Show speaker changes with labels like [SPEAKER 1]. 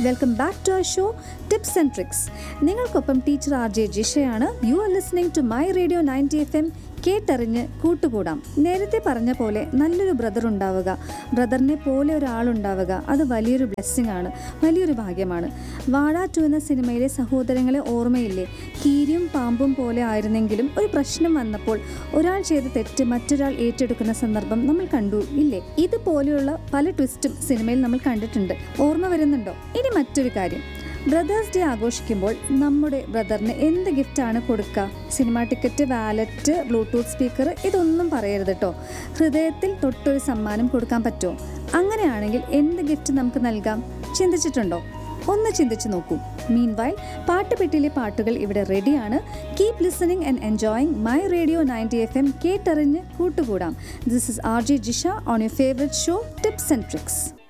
[SPEAKER 1] welcome back to our show tips and tricks നിങ്ങൾക്കൊപ്പം teacher R J ജിഷയാണ് you are listening to my radio ninety F M കേട്ടറിഞ്ഞ് കൂട്ടുകൂടാം നേരത്തെ പറഞ്ഞ പോലെ നല്ലൊരു ബ്രദർ ഉണ്ടാവുക ബ്രദറിനെ പോലെ ഒരാളുണ്ടാവുക അത് വലിയൊരു ബ്ലെസ്സിങ് ആണ് വലിയൊരു ഭാഗ്യമാണ് വാഴ ടു എന്ന സിനിമയിലെ സഹോദരങ്ങളെ ഓർമ്മയില്ലേ കീരിയും പാമ്പും പോലെ ആയിരുന്നെങ്കിലും ഒരു പ്രശ്നം വന്നപ്പോൾ ഒരാൾ ചെയ്ത തെറ്റ് മറ്റൊരാൾ ഏറ്റെടുക്കുന്ന സന്ദർഭം നമ്മൾ കണ്ടു ഇല്ലേ ഇതുപോലെയുള്ള പല ട്വിസ്റ്റും സിനിമയിൽ നമ്മൾ കണ്ടിട്ടുണ്ട് ഓർമ്മ വരുന്നുണ്ടോ ഇനി മറ്റൊരു കാര്യം ബ്രദേഴ്സ് ഡേ ആഘോഷിക്കുമ്പോൾ നമ്മുടെ ബ്രദറിന് എന്ത് ഗിഫ്റ്റാണ് കൊടുക്കുക cinema ticket wallet Bluetooth speaker ഇതൊന്നും പറയരുത് കേട്ടോ ഹൃദയത്തിൽ തൊട്ടൊരു സമ്മാനം കൊടുക്കാൻ പറ്റുമോ അങ്ങനെയാണെങ്കിൽ എന്ത് ഗിഫ്റ്റ് നമുക്ക് നൽകാം ചിന്തിച്ചിട്ടുണ്ടോ ഒന്ന് ചിന്തിച്ചു നോക്കൂ മീൻ വൈൽ പാട്ടുപെട്ടിയിലെ പാട്ടുകൾ ഇവിടെ റെഡിയാണ് keep listening and enjoying my radio ninety F M കേട്ടറിഞ്ഞ് കൂട്ടുകൂടാം this is R J Jisha on your favourite show tips and tricks